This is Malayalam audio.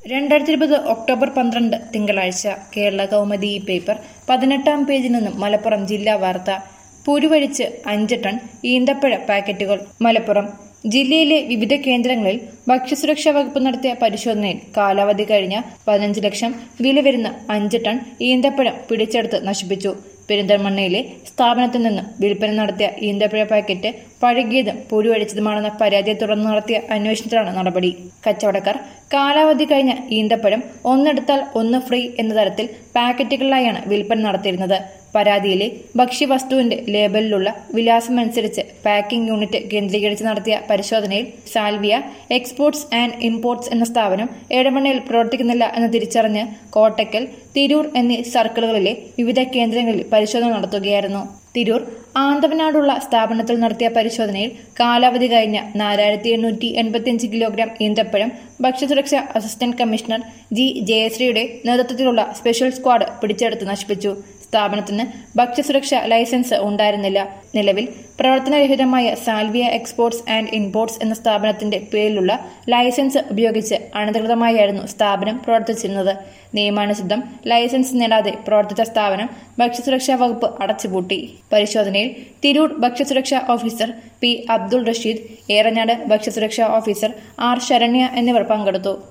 രണ്ടായിരത്തി ഇരുപത് ഒക്ടോബർ പന്ത്രണ്ട് തിങ്കളാഴ്ച കേരള കൗമുദി ഈ പേപ്പർ പതിനെട്ടാം പേജിൽ നിന്നും മലപ്പുറം ജില്ലാ വാർത്ത പുരുവഴിച്ച് അഞ്ച് ടൺ ഈന്തപ്പഴ പാക്കറ്റുകൾ മലപ്പുറം ജില്ലയിലെ വിവിധ കേന്ദ്രങ്ങളിൽ ഭക്ഷ്യസുരക്ഷാ വകുപ്പ് നടത്തിയ പരിശോധനയിൽ കാലാവധി കഴിഞ്ഞ പതിനഞ്ച് ലക്ഷം വില വരുന്ന അഞ്ച് ടൺ ഈന്തപ്പഴം പിടിച്ചെടുത്ത് നശിപ്പിച്ചു പെരിന്തൽമണ്ണയിലെ സ്ഥാപനത്തിൽ നിന്ന് വിൽപ്പന നടത്തിയ ഈന്തപ്പഴ പാക്കറ്റ് പഴകിയതും പുഴുവഴിച്ചതുമാണെന്ന പരാതിയെ തുടർന്ന് നടത്തിയ അന്വേഷണത്തിലാണ് നടപടി കച്ചവടക്കാർ കാലാവധി കഴിഞ്ഞ ഈന്തപ്പഴം ഒന്നെടുത്താൽ ഒന്ന് ഫ്രീ എന്ന തരത്തിൽ പാക്കറ്റുകളിലായാണ് വിൽപ്പന നടത്തിയിരുന്നത് പരാതിയിലെ ഭക്ഷ്യവസ്തുവിന്റെ ലേബലിലുള്ള വിലാസമനുസരിച്ച് പാക്കിംഗ് യൂണിറ്റ് കേന്ദ്രീകരിച്ച് നടത്തിയ പരിശോധനയിൽ സാൽവിയ എക്സ്പോർട്സ് ആൻഡ് ഇമ്പോർട്സ് എന്ന സ്ഥാപനം ഏഴമണ്ണയിൽ പ്രവർത്തിക്കുന്നില്ല എന്ന് തിരിച്ചറിഞ്ഞ് കോട്ടക്കൽ തിരൂർ എന്നീ സർക്കിളുകളിലെ വിവിധ കേന്ദ്രങ്ങളിൽ പരിശോധന നടത്തുകയായിരുന്നു തിരൂർ ആന്തവനാടുള്ള സ്ഥാപനത്തിൽ നടത്തിയ പരിശോധനയിൽ കാലാവധി കഴിഞ്ഞ നാലായിരത്തി എണ്ണൂറ്റി എൺപത്തിയഞ്ച് കിലോഗ്രാം ഈന്തപ്പഴം ഭക്ഷ്യസുരക്ഷാ അസിസ്റ്റന്റ് കമ്മീഷണർ ജി ജയശ്രീയുടെ നേതൃത്വത്തിലുള്ള സ്പെഷ്യൽ സ്ക്വാഡ് പിടിച്ചെടുത്ത് നശിപ്പിച്ചു സ്ഥാപനത്തിന് ഭക്ഷ്യസുരക്ഷാ ലൈസൻസ് ഉണ്ടായിരുന്നില്ല നിലവിൽ പ്രവർത്തനരഹിതമായ സാൽവിയ എക്സ്പോർട്സ് ആൻഡ് ഇമ്പോർട്സ് എന്ന സ്ഥാപനത്തിന്റെ പേരിലുള്ള ലൈസൻസ് ഉപയോഗിച്ച് അനധികൃതമായായിരുന്നു സ്ഥാപനം പ്രവർത്തിച്ചിരുന്നത് നിയമാനുസൃതം ലൈസൻസ് നേടാതെ പ്രവർത്തിച്ച സ്ഥാപനം ഭക്ഷ്യസുരക്ഷാ വകുപ്പ് അടച്ചുപൂട്ടി പരിശോധനയിൽ തിരൂർ ഭക്ഷ്യസുരക്ഷാ ഓഫീസർ പി അബ്ദുൾ റഷീദ് ഏറനാട് ഭക്ഷ്യസുരക്ഷാ ഓഫീസർ ആർ ശരണ്യ എന്നിവർ പങ്കെടുത്തു